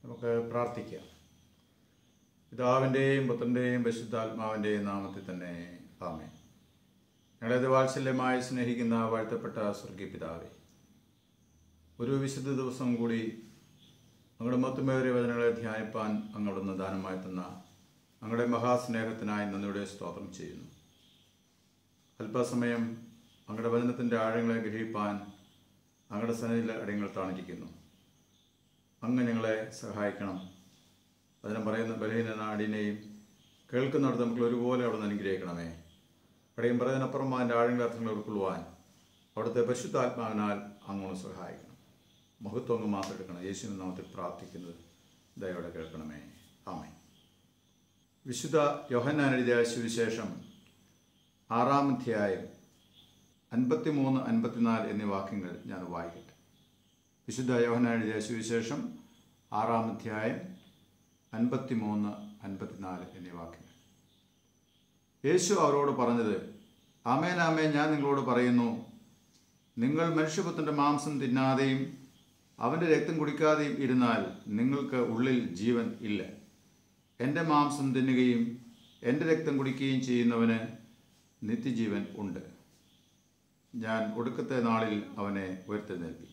നമുക്ക് പ്രാർത്ഥിക്കാം പിതാവിൻ്റെയും പുത്രൻ്റെയും പരിശുദ്ധാത്മാവിൻ്റെയും നാമത്തിൽ തന്നെ ആമേ ഞങ്ങളത് വാത്സല്യമായി സ്നേഹിക്കുന്ന വാഴ്ത്തപ്പെട്ട സ്വർഗീയ പിതാവേ ഒരു വിശുദ്ധ ദിവസം കൂടി ഞങ്ങളുടെ മൊത്തമേറിയ വചനങ്ങളെ ധ്യാനിപ്പാൻ അങ്ങോടൊന്ന് ദാനമായി തന്ന ഞങ്ങളുടെ മഹാസ്നേഹത്തിനായി നന്ദിയുടെ സ്തോത്രം ചെയ്യുന്നു അല്പസമയം അങ്ങയുടെ വചനത്തിൻ്റെ ആഴങ്ങളെ ഗ്രഹിപ്പാൻ അങ്ങയുടെ സന്നിധിയിലെ അടിയങ്ങൾ താണിരിക്കുന്നു അങ്ങ് ഞങ്ങളെ സഹായിക്കണം അതിനെ പറയുന്ന ബലഹീന നാടിനെയും കേൾക്കുന്നിടത്ത് നമുക്ക് ഒരുപോലെ അവിടെ നിന്ന് അനുഗ്രഹിക്കണമേ അവിടെയും പറയുന്നതിനപ്പുറം അതിൻ്റെ ആഴങ്ങളെ അർത്ഥങ്ങൾ ഉൾക്കൊള്ളുവാൻ അവിടുത്തെ പരിശുദ്ധാത്മാവിനാൽ അങ്ങോട്ട് സഹായിക്കണം മഹത്വം അങ്ങ് മാത്രം എടുക്കണം യേശുവിൻ നാമത്തിൽ പ്രാർത്ഥിക്കുന്നത് ദയോടെ കേൾക്കണമേ ആമേ വിശുദ്ധ യോഹന്നാൻ എഴുതിയ സുവിശേഷം ആറാം അധ്യായം അൻപത്തിമൂന്ന് അൻപത്തിനാല് എന്നീ വാക്യങ്ങൾ ഞാൻ വായിക്കട്ടെ വിശുദ്ധ യോഹന്നാൻ എഴുതിയ സുവിശേഷം ആറാം അധ്യായം അൻപത്തിമൂന്ന് അൻപത്തിനാല് എന്നീ വാക്യങ്ങൾ യേശു അവരോട് പറഞ്ഞത് ആമേൻ ആമേൻ ഞാൻ നിങ്ങളോട് പറയുന്നു നിങ്ങൾ മനുഷ്യപുത്രൻ്റെ മാംസം തിന്നാതെയും അവൻ്റെ രക്തം കുടിക്കാതെയും ഇരുന്നാൽ നിങ്ങൾക്ക് ഉള്ളിൽ ജീവൻ ഇല്ല എൻ്റെ മാംസം തിന്നുകയും എൻ്റെ രക്തം കുടിക്കുകയും ചെയ്യുന്നവന് നിത്യജീവൻ ഉണ്ട് ഞാൻ ഒടുക്കത്തെ നാളിൽ അവനെ ഉയർത്തെഴുന്നേൽപ്പിക്കും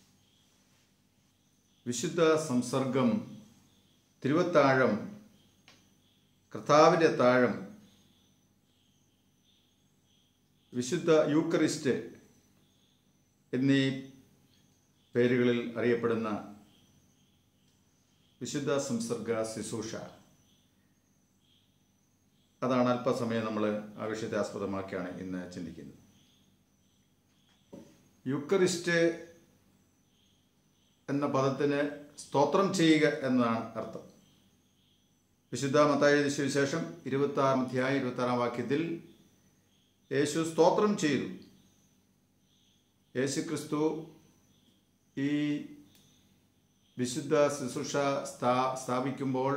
വിശുദ്ധ സംസർഗം തിരുവത്താഴം കർത്താവിൻ്റെ താഴം വിശുദ്ധ യൂക്കറിസ്റ്റ് എന്നീ പേരുകളിൽ അറിയപ്പെടുന്ന വിശുദ്ധ സംസർഗ ശുശ്രൂഷ അതാണ് അല്പസമയം നമ്മൾ ആ വിഷയത്തെ ആസ്പദമാക്കിയാണ് ഇന്ന് ചിന്തിക്കുന്നത് യുക്കറിസ്റ്റ് എന്ന പദത്തിന് സ്തോത്രം ചെയ്യുക എന്നതാണ് അർത്ഥം വിശുദ്ധ മത്തായ സുവിശേഷം ഇരുപത്തി ആറാം അധ്യായം ഇരുപത്തി ആറാം വാക്യത്തിൽ യേശു സ്തോത്രം ചെയ്തു യേശു ക്രിസ്തു ഈ വിശുദ്ധ ശുശ്രൂഷ സ്ഥാ സ്ഥാപിക്കുമ്പോൾ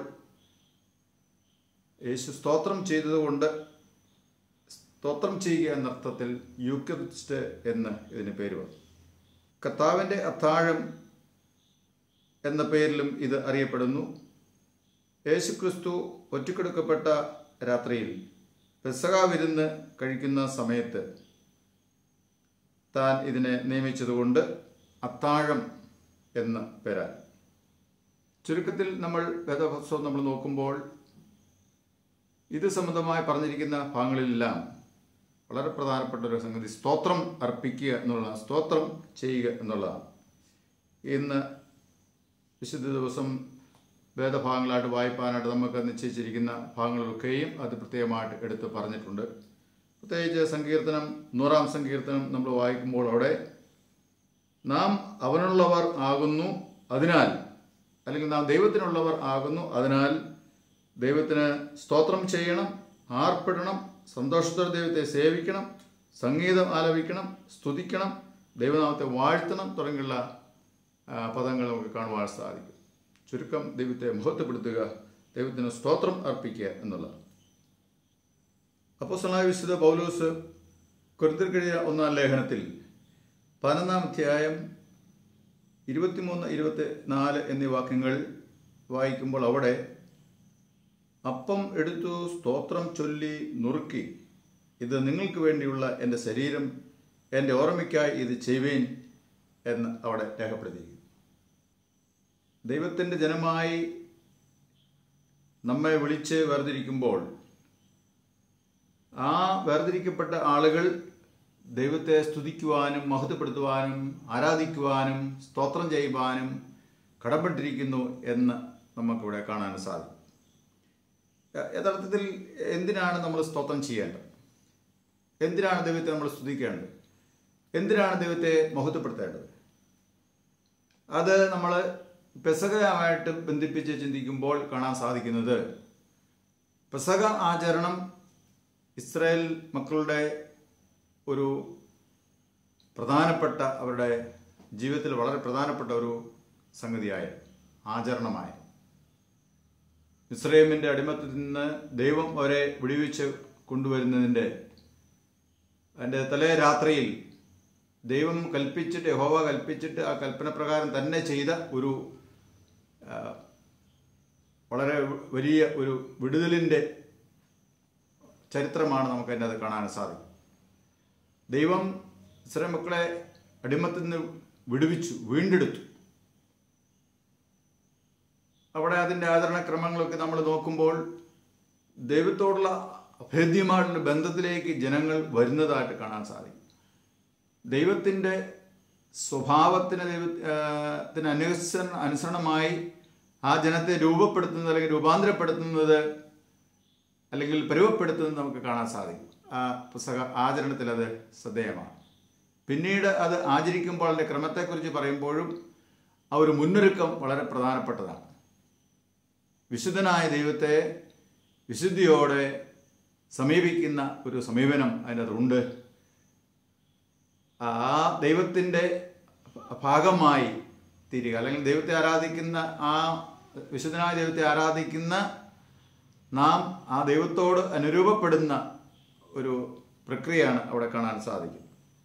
യേശു സ്തോത്രം ചെയ്തതുകൊണ്ട് സ്തോത്രം ചെയ്യുക എന്നർത്ഥത്തിൽ യൂക്രിസ്റ്റ് എന്ന് ഇതിന് പേര് വന്നു കർത്താവിൻ്റെ അത്താഴം എന്ന പേരിലും ഇത് അറിയപ്പെടുന്നു യേശുക്രിസ്തു ഒറ്റക്കെടുക്കപ്പെട്ട രാത്രിയിൽ പെസക വിരുന്ന് കഴിക്കുന്ന സമയത്ത് താൻ ഇതിനെ നിയമിച്ചതുകൊണ്ട് അത്താഴം എന്ന പേരാൽ ചുരുക്കത്തിൽ നമ്മൾ വേദപുസ്തകം നമ്മൾ നോക്കുമ്പോൾ ഇത് സംബന്ധമായി പറഞ്ഞിരിക്കുന്ന ഭാഗങ്ങളിലെല്ലാം വളരെ പ്രധാനപ്പെട്ട ഒരു സംഗതി സ്തോത്രം അർപ്പിക്കുക എന്നുള്ളതാണ് സ്തോത്രം ചെയ്യുക എന്നുള്ളതാണ് ഇന്ന് വിശുദ്ധ ദിവസം വേദഭാഗങ്ങളായിട്ട് വായിപ്പാനായിട്ട് നമുക്ക് നിശ്ചയിച്ചിരിക്കുന്ന ഭാഗങ്ങളൊക്കെയും അത് പ്രത്യേകമായിട്ട് എടുത്ത് പറഞ്ഞിട്ടുണ്ട് പ്രത്യേകിച്ച് സങ്കീർത്തനം നൂറാം സങ്കീർത്തനം നമ്മൾ വായിക്കുമ്പോൾ അവിടെ നാം അവനുള്ളവർ ആകുന്നു അതിനാൽ അല്ലെങ്കിൽ നാം ദൈവത്തിനുള്ളവർ ആകുന്നു അതിനാൽ ദൈവത്തിന് സ്തോത്രം ചെയ്യണം ആർപ്പിടണം സന്തോഷത്തോടെ ദൈവത്തെ സേവിക്കണം സംഗീതം ആലപിക്കണം സ്തുതിക്കണം ദൈവനാമത്തെ വാഴ്ത്തണം തുടങ്ങിയുള്ള പദങ്ങൾ നമുക്ക് കാണുവാൻ സാധിക്കും ചുരുക്കം ദൈവത്തെ മഹത്വപ്പെടുത്തുക ദൈവത്തിന് സ്തോത്രം അർപ്പിക്കുക എന്നുള്ളതാണ് അപ്പോസ്തലനായ വിശുദ്ധ പൗലോസ് കുരുത്തിർക്കഴിയ ഒന്നാം ലേഖനത്തിൽ പതിനൊന്നാം അധ്യായം ഇരുപത്തിമൂന്ന് ഇരുപത്തി നാല് എന്നീ വാക്യങ്ങൾ വായിക്കുമ്പോൾ അവിടെ അപ്പം എടുത്തു സ്തോത്രം ചൊല്ലി നുറുക്കി ഇത് നിങ്ങൾക്ക് വേണ്ടിയുള്ള എൻ്റെ ശരീരം എൻ്റെ ഓർമ്മയ്ക്കായി ഇത് ചെയ്യുവേൻ എന്ന് അവിടെ രേഖപ്പെടുത്തിയിരിക്കുന്നു ദൈവത്തിൻ്റെ ജനമായി നമ്മെ വിളിച്ച് വേർതിരിക്കുമ്പോൾ ആ വേർതിരിക്കപ്പെട്ട ആളുകൾ ദൈവത്തെ സ്തുതിക്കുവാനും മഹത്വപ്പെടുത്തുവാനും ആരാധിക്കുവാനും സ്തോത്രം ചെയ്യുവാനും കടപ്പെട്ടിരിക്കുന്നു എന്ന് നമുക്കിവിടെ കാണാൻ സാധിക്കും യഥാർത്ഥത്തിൽ എന്തിനാണ് നമ്മൾ സ്തോത്രം ചെയ്യേണ്ടത് എന്തിനാണ് ദൈവത്തെ നമ്മൾ സ്തുതിക്കേണ്ടത് എന്തിനാണ് ദൈവത്തെ മഹത്വപ്പെടുത്തേണ്ടത് അത് നമ്മൾ പെസകയുമായിട്ട് ബന്ധിപ്പിച്ച് ചിന്തിക്കുമ്പോൾ കാണാൻ സാധിക്കുന്നത് പെസക ആചരണം ഇസ്രായേൽ മക്കളുടെ ഒരു പ്രധാനപ്പെട്ട അവരുടെ ജീവിതത്തിൽ വളരെ പ്രധാനപ്പെട്ട ഒരു സംഗതിയായ ആചരണമായ ഇസ്രയേമിൻ്റെ അടിമത്തത്തിൽ നിന്ന് ദൈവം അവരെ വിടുവിച്ച് കൊണ്ടുവരുന്നതിൻ്റെ അതിൻ്റെ തലേ രാത്രിയിൽ ദൈവം കൽപ്പിച്ചിട്ട് യഹോവ കൽപ്പിച്ചിട്ട് ആ കൽപ്പന പ്രകാരം തന്നെ ചെയ്ത ഒരു ആ, വലിയ ഒരു വിടുതലിൻ്റെ ചരിത്രമാണ് നമുക്ക് അതിൻ്റെ അത് കാണാൻ സാധിക്കും ദൈവം ഇസ്രായേൽ മക്കളെ അടിമത്തിൽ നിന്ന് വിടുവിച്ചു വീണ്ടെടുത്തു അവിടെ അതിൻ്റെ ആചരണക്രമങ്ങളൊക്കെ നമ്മൾ നോക്കുമ്പോൾ ദൈവത്തോടുള്ള അഭേദ്യമായിട്ടുള്ള ബന്ധത്തിലേക്ക് ജനങ്ങൾ വരുന്നതായിട്ട് കാണാൻ സാധിക്കും ദൈവത്തിൻ്റെ സ്വഭാവത്തിന് ദൈവത്തിന് അനുസരണ അനുസരണമായി ആ ജനത്തെ രൂപപ്പെടുത്തുന്നത് അല്ലെങ്കിൽ രൂപാന്തരപ്പെടുത്തുന്നത് അല്ലെങ്കിൽ പരുവപ്പെടുത്തുന്നത് നമുക്ക് കാണാൻ സാധിക്കും ആ പുസ്തക ആചരണത്തിൽ അത് ശ്രദ്ധേയമാണ് പിന്നീട് അത് ആചരിക്കുമ്പോൾ അതിൻ്റെ ക്രമത്തെക്കുറിച്ച് പറയുമ്പോഴും ആ ഒരു മുന്നൊരുക്കം വളരെ പ്രധാനപ്പെട്ടതാണ് വിശുദ്ധനായ ദൈവത്തെ വിശുദ്ധിയോടെ സമീപിക്കുന്ന ഒരു സമീപനം അതിനകത്തുണ്ട് ആ ദൈവത്തിൻ്റെ ഭാഗമായി തീരുക അല്ലെങ്കിൽ ദൈവത്തെ ആരാധിക്കുന്ന ആ വിശുദ്ധനായ ദൈവത്തെ ആരാധിക്കുന്ന നാം ആ ദൈവത്തോട് അനുരൂപപ്പെടുന്ന ഒരു പ്രക്രിയയാണ് അവിടെ കാണാൻ സാധിക്കും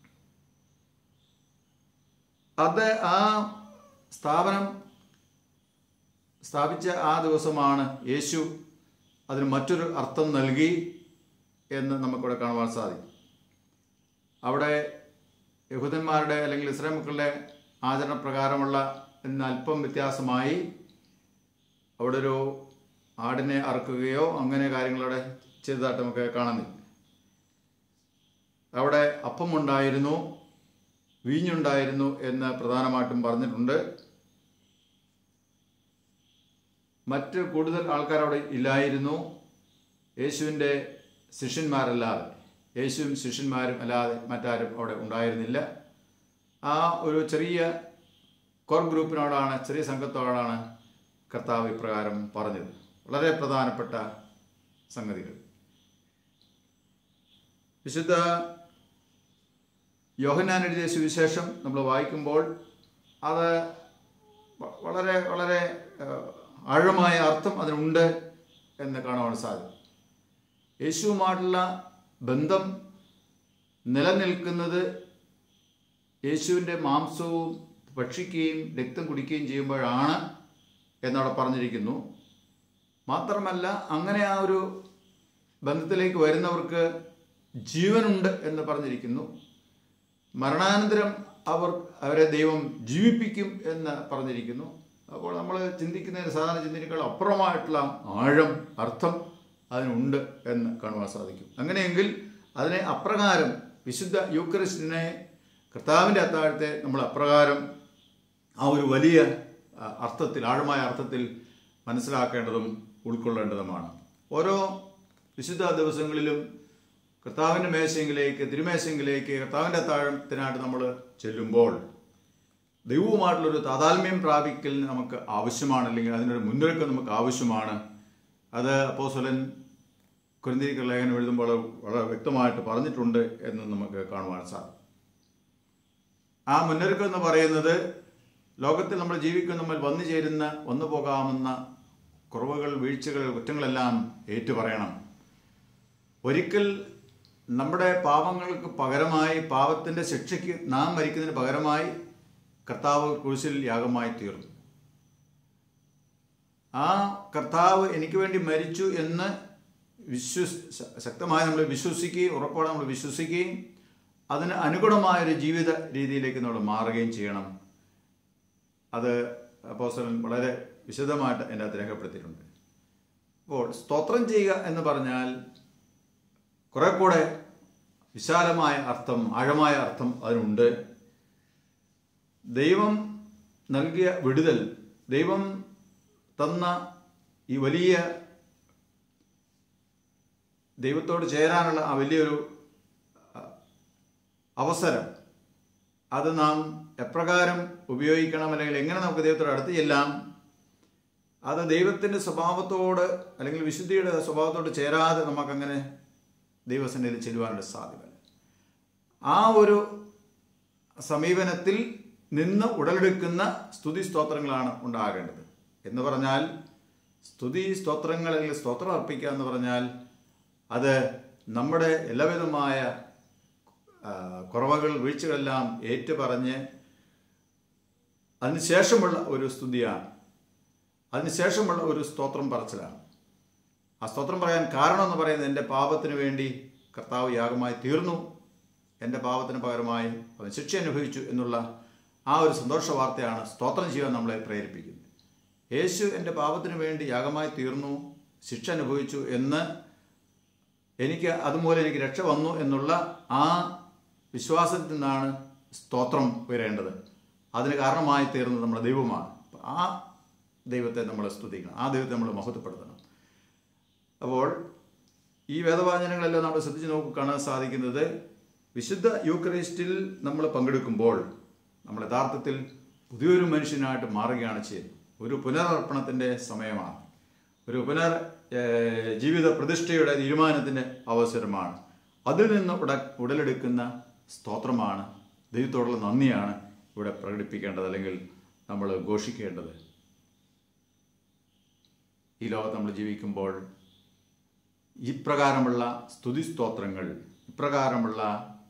അത് ആ സ്ഥാപനം സ്ഥാപിച്ച ആ ദിവസമാണ് യേശു അതിന് മറ്റൊരു അർത്ഥം നൽകി എന്ന് നമുക്കിവിടെ കാണുവാൻ സാധിക്കും അവിടെ യഹൂദന്മാരുടെ അല്ലെങ്കിൽ ഇസ്രായേൽ മക്കളുടെ ആചരണപ്രകാരമുള്ള ഇന്ന് അല്പം വ്യത്യാസമായി അവിടെ ഒരു ആടിനെ അറക്കുകയോ അങ്ങനെ കാര്യങ്ങളവിടെ ചെയ്തതായിട്ട് നമുക്ക് കാണുന്നില്ല അവിടെ അപ്പമുണ്ടായിരുന്നു വീഞ്ഞുണ്ടായിരുന്നു എന്ന് പ്രധാനമായിട്ടും പറഞ്ഞിട്ടുണ്ട് മറ്റ് കൂടുതൽ ആൾക്കാർ അവിടെ ഇല്ലായിരുന്നു യേശുവിൻ്റെ ശിഷ്യന്മാരല്ലാതെ യേശുവും ശിഷ്യന്മാരും അല്ലാതെ മറ്റാരും അവിടെ ഉണ്ടായിരുന്നില്ല ആ ഒരു ചെറിയ കോർ ഗ്രൂപ്പിനോടാണ് ചെറിയ സംഘത്തോടാണ് കർത്താവ് ഇപ്രകാരം പറഞ്ഞത് വളരെ പ്രധാനപ്പെട്ട സംഗതികൾ വിശുദ്ധ യോഹന്നാൻ എഴുതിയ സുവിശേഷം നമ്മൾ വായിക്കുമ്പോൾ അത് വളരെ വളരെ ആഴമായ അർത്ഥം അതിനുണ്ട് എന്ന് കാണുവാൻ സാധിക്കും യേശുവുമായിട്ടുള്ള ബന്ധം നിലനിൽക്കുന്നത് യേശുവിൻ്റെ മാംസവും ഭക്ഷിക്കുകയും രക്തം കുടിക്കുകയും ചെയ്യുമ്പോഴാണ് എന്നവിടെ പറഞ്ഞിരിക്കുന്നു മാത്രമല്ല അങ്ങനെ ആ ഒരു ബന്ധത്തിലേക്ക് വരുന്നവർക്ക് ജീവനുണ്ട് എന്ന് പറഞ്ഞിരിക്കുന്നു മരണാനന്തരം അവർ അവരെ ദൈവം ജീവിപ്പിക്കും എന്ന് പറഞ്ഞിരിക്കുന്നു അപ്പോൾ നമ്മൾ ചിന്തിക്കുന്നതിന് സാധാരണ ചിന്തനേക്കാൾ അപ്പുറമായിട്ടുള്ള ആഴം അർത്ഥം അതിനുണ്ട് എന്ന് കാണുവാൻ സാധിക്കും അങ്ങനെയെങ്കിൽ അതിനെ അപ്രകാരം വിശുദ്ധ യൂക്രിസ്റ്റിനെ കർത്താവിൻ്റെ അത്താഴത്തെ നമ്മൾ അപ്രകാരം ആ ഒരു വലിയ അർത്ഥത്തിൽ ആഴമായ അർത്ഥത്തിൽ മനസ്സിലാക്കേണ്ടതും ഉൾക്കൊള്ളേണ്ടതുമാണ് ഓരോ വിശുദ്ധ ദിവസങ്ങളിലും കർത്താവിൻ്റെ മേശയെങ്കിലേക്ക് തിരുമേശയെങ്കിലേക്ക് കർത്താവിൻ്റെ അത്താഴത്തിനായിട്ട് നമ്മൾ ചെല്ലുമ്പോൾ ദൈവവുമായിട്ടുള്ളൊരു താതാത്മ്യം പ്രാപിക്കൽ നമുക്ക് ആവശ്യമാണ് അല്ലെങ്കിൽ അതിനൊരു മുന്നൊരുക്കം നമുക്ക് ആവശ്യമാണ് അത് അപ്പോസ്വലൻ കുരുന്തിരിക്കൽ ലേഖനം എഴുതുമ്പോൾ വളരെ വ്യക്തമായിട്ട് പറഞ്ഞിട്ടുണ്ട് എന്ന് നമുക്ക് കാണുവാൻ സാധിക്കും ആ മുന്നൊരുക്കം എന്ന് പറയുന്നത് ലോകത്തിൽ നമ്മൾ ജീവിക്കുന്ന നമ്മൾ വന്നു ചേരുന്ന വന്നു പോകാമെന്ന കുറവുകൾ വീഴ്ചകൾ കുറ്റങ്ങളെല്ലാം ഏറ്റുപറയണം ഒരിക്കൽ നമ്മുടെ പാപങ്ങൾക്ക് പകരമായി പാപത്തിൻ്റെ ശിക്ഷയ്ക്ക് നാം മരിക്കുന്നതിന് പകരമായി കർത്താവ് കുരിശിൽ യാഗമായി തീർന്നു ആ കർത്താവ് എനിക്ക് വേണ്ടി മരിച്ചു എന്ന് വിശ്വസ് ശക്തമായി നമ്മൾ വിശ്വസിക്കുകയും ഉറപ്പോടെ നമ്മൾ വിശ്വസിക്കുകയും അതിന് അനുഗുണമായൊരു ജീവിത രീതിയിലേക്ക് നമ്മൾ മാറുകയും ചെയ്യണം അത് അപ്പോസ്റ്റലൻ വളരെ വിശദമായിട്ട് എൻ്റെ അകത്ത് രേഖപ്പെടുത്തിയിട്ടുണ്ട് അപ്പോൾ സ്തോത്രം ചെയ്യുക എന്ന് പറഞ്ഞാൽ കുറെ കൂടെ വിശാലമായ അർത്ഥം ആഴമായ അർത്ഥം അതിനുണ്ട് ദൈവം നൽകിയ വിടുതൽ ദൈവം തന്ന ഈ വലിയ ദൈവത്തോട് ചേരാനുള്ള ആ വലിയൊരു അവസരം അത് നാം എപ്രകാരം ഉപയോഗിക്കണം അല്ലെങ്കിൽ എങ്ങനെ നമുക്ക് ദൈവത്തോട് അടുത്ത് ചെല്ലാം അത് ദൈവത്തിൻ്റെ സ്വഭാവത്തോട് അല്ലെങ്കിൽ വിശുദ്ധിയുടെ സ്വഭാവത്തോട് ചേരാതെ നമുക്കങ്ങനെ ദൈവസന്നിധിയിൽ ചെല്ലുവാനുള്ള സാധ്യത ആ ഒരു സമീപനത്തിൽ നിന്ന് ഉടലെടുക്കുന്ന സ്തുതി സ്തോത്രങ്ങളാണ് ഉണ്ടാകേണ്ടത് എന്ന് പറഞ്ഞാൽ സ്തുതി സ്തോത്രങ്ങൾ അല്ലെങ്കിൽ സ്തോത്രം അർപ്പിക്കുക എന്ന് പറഞ്ഞാൽ അത് നമ്മുടെ എല്ലാവിധമായ കുറവുകൾ വീഴ്ചകളെല്ലാം ഏറ്റുപറഞ്ഞ് അതിനുശേഷമുള്ള ഒരു സ്തുതിയാണ് അതിനുശേഷമുള്ള ഒരു സ്തോത്രം പറച്ചിലാണ് ആ സ്തോത്രം പറയാൻ കാരണം എന്ന് പറയുന്നത് എൻ്റെ പാപത്തിന് വേണ്ടി കർത്താവ് യാഗമായി തീർന്നു എൻ്റെ പാപത്തിന് പകരമായി അവൻ ശിക്ഷ അനുഭവിച്ചു എന്നുള്ള ആ ഒരു സന്തോഷ വാർത്തയാണ് സ്തോത്രം ചെയ്യാൻ നമ്മളെ പ്രേരിപ്പിക്കുന്നത് യേശു എൻ്റെ പാപത്തിന് വേണ്ടി യാഗമായി തീർന്നു ശിക്ഷ അനുഭവിച്ചു എന്ന് എനിക്ക് അതുമൂലം എനിക്ക് രക്ഷ വന്നു എന്നുള്ള ആ വിശ്വാസത്തിൽ നിന്നാണ് സ്തോത്രം ഉയരേണ്ടത് അതിന് കാരണമായി തീർന്നത് നമ്മുടെ ദൈവമാണ് അപ്പോൾ ആ ദൈവത്തെ നമ്മൾ സ്തുതിക്കണം ആ ദൈവത്തെ നമ്മൾ മഹത്വപ്പെടുത്തണം അപ്പോൾ ഈ വേദവാചനങ്ങളെല്ലാം നമ്മൾ ശ്രദ്ധിച്ച് നോക്കി കാണാൻ സാധിക്കുന്നത് വിശുദ്ധ യൂക്രൈസ്റ്റിൽ നമ്മൾ പങ്കെടുക്കുമ്പോൾ നമ്മൾ യഥാർത്ഥത്തിൽ പുതിയൊരു മനുഷ്യനായിട്ട് മാറുകയാണ് ചെയ്യുന്നത് ഒരു പുനരർപ്പണത്തിൻ്റെ സമയമാണ് ഒരു പുനർ ഏഹ്, ജീവിത പ്രതിഷ്ഠയുടെ തീരുമാനത്തിൻ്റെ അവസരമാണ് അതിൽ നിന്ന് ഉട ഉടലെടുക്കുന്ന സ്തോത്രമാണ് ദൈവത്തോടുള്ള നന്ദിയാണ് ഇവിടെ പ്രകടിപ്പിക്കേണ്ടത് അല്ലെങ്കിൽ നമ്മൾ ഘോഷിക്കേണ്ടത് ഈ ലോകത്ത് നമ്മൾ ജീവിക്കുമ്പോൾ ഇപ്രകാരമുള്ള സ്തുതി സ്തോത്രങ്ങൾ ഇപ്രകാരമുള്ള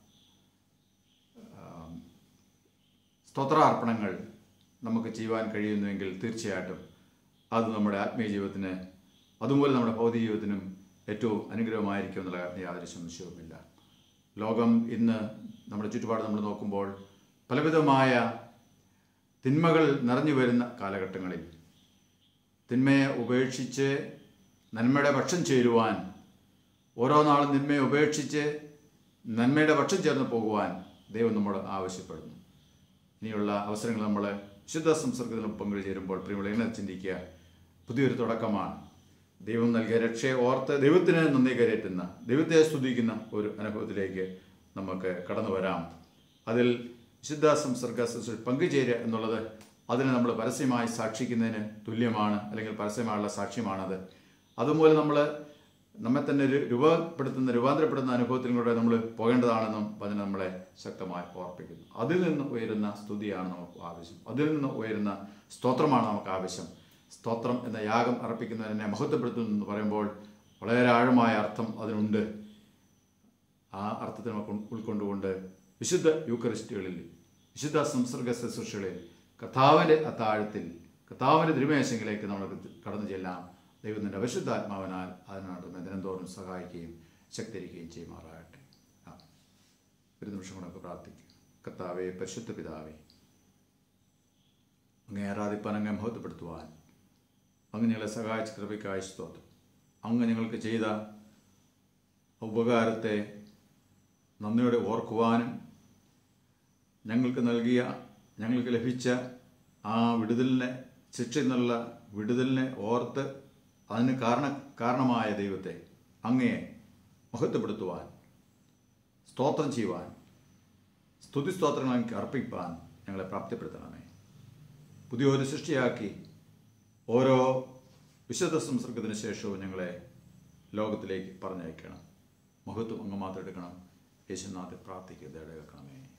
ആം, സ്തോത്രാർപ്പണങ്ങൾ നമുക്ക് ചെയ്യുവാൻ കഴിയുന്നുവെങ്കിൽ തീർച്ചയായിട്ടും അത് നമ്മുടെ ആത്മീയ ജീവിതത്തിന് അതുപോലെ നമ്മുടെ ഭൗതിക ജീവിതത്തിനും ഏറ്റവും അനുഗ്രഹമായിരിക്കും എന്നുള്ള കാര്യത്തിൽ യാതൊരു സംശയവുമില്ല ലോകം ഇന്ന് നമ്മുടെ ചുറ്റുപാട് നമ്മൾ നോക്കുമ്പോൾ പലവിധമായ തിന്മകൾ നിറഞ്ഞു വരുന്ന കാലഘട്ടങ്ങളിൽ തിന്മയെ ഉപേക്ഷിച്ച് നന്മയുടെ പക്ഷം ചേരുവാൻ ഓരോ നാളും തിന്മയെ ഉപേക്ഷിച്ച് നന്മയുടെ പക്ഷം ചേർന്ന് പോകുവാൻ ദൈവം നമ്മോട് ആവശ്യപ്പെടുന്നു ഇനിയുള്ള അവസരങ്ങൾ നമ്മൾ വിശുദ്ധ സംസർഗത്തിലും പങ്കുചേരുമ്പോൾ പ്രിയമുള്ള എന്നെ ചിന്തിക്കുക പുതിയൊരു തുടക്കമാണ് ദൈവം നൽകിയ രക്ഷയെ ഓർത്ത് ദൈവത്തിന് നന്ദി കരയറ്റുന്ന ദൈവത്തെ സ്തുതിക്കുന്ന ഒരു അനുഭവത്തിലേക്ക് നമുക്ക് കടന്നു വരാം അതിൽ വിശുദ്ധ സംസർഗ ശുശ്രൂഷ പങ്കുചേരുക എന്നുള്ളത് അതിനെ നമ്മൾ പരസ്യമായി സാക്ഷിക്കുന്നതിന് തുല്യമാണ് അല്ലെങ്കിൽ പരസ്യമായുള്ള സാക്ഷ്യമാണത് അതുപോലെ നമ്മൾ നമ്മെ തന്നെ ഒരു രൂപപ്പെടുത്തുന്ന രൂപാന്തരപ്പെടുന്ന അനുഭവത്തിലൂടെ നമ്മൾ പോകേണ്ടതാണെന്നും അതിന് നമ്മളെ ശക്തമായി ഓർപ്പിക്കുന്നു അതിൽ നിന്ന് ഉയരുന്ന സ്തുതിയാണ് നമുക്ക് ആവശ്യം അതിൽ നിന്ന് ഉയരുന്ന സ്തോത്രമാണ് നമുക്ക് ആവശ്യം സ്തോത്രം എന്ന യാഗം അർപ്പിക്കുന്നതിനെ മഹത്വപ്പെടുത്തുന്നു എന്ന് പറയുമ്പോൾ വളരെ ആഴമായ അർത്ഥം അതിനുണ്ട് ആ അർത്ഥത്തെ നമുക്ക് ഉൾക്കൊണ്ടുകൊണ്ട് വിശുദ്ധ യൂക്കറിസ്റ്റുകളിൽ വിശുദ്ധ സംസർഗ ശുശ്രൂഷകളിൽ കഥാവിൻ്റെ അത്താഴത്തിൽ കഥാവിൻ്റെ തിരുമേശങ്ങളിലേക്ക് നമ്മൾ കടന്നു ചെല്ലാം ദൈവത്തിൻ്റെ അവിശുദ്ധാത്മാവിനാൽ അതിനാണ് ദിനംതോറും സഹായിക്കുകയും ശക്തീകരിക്കുകയും ചെയ്യുമാറാകട്ടെ ആ ഒരു നിമിഷം കൂടെ പ്രാർത്ഥിക്കും കർത്താവെ പരിശുദ്ധ പിതാവേ അങ്ങേ ആരാധിപ്പാൻ അങ്ങേ മഹത്വപ്പെടുത്തുവാൻ അങ്ങ് ഞങ്ങളെ സഹായിച്ച കൃപയ്ക്കായി സ്തോത്രം അങ്ങ് ഞങ്ങൾക്ക് ചെയ്ത ഉപകാരത്തെ നന്ദിയോടെ ഓർക്കുവാനും ഞങ്ങൾക്ക് നൽകിയ ഞങ്ങൾക്ക് ലഭിച്ച ആ വിടുതലിനെ ശിക്ഷ എന്നുള്ള വിടുതലിനെ ഓർത്ത് അതിന് കാരണ കാരണമായ ദൈവത്തെ അങ്ങയെ മഹത്വപ്പെടുത്തുവാൻ സ്തോത്രം ചെയ്യുവാൻ സ്തുതി സ്തോത്രങ്ങൾ അങ്ങ് അർപ്പിപ്പാൻ ഞങ്ങളെ പ്രാപ്തിപ്പെടുത്തണമേ പുതിയൊരു സൃഷ്ടിയാക്കി ഓരോ വിശുദ്ധ സംസർഗത്തിന് ശേഷവും ഞങ്ങളെ ലോകത്തിലേക്ക് പറഞ്ഞയക്കണം മഹത്വം അങ്ങ് മാത്രം എടുക്കണം യേശുനാഥ് പ്രാർത്ഥിക്കുക കേൾക്കണമേ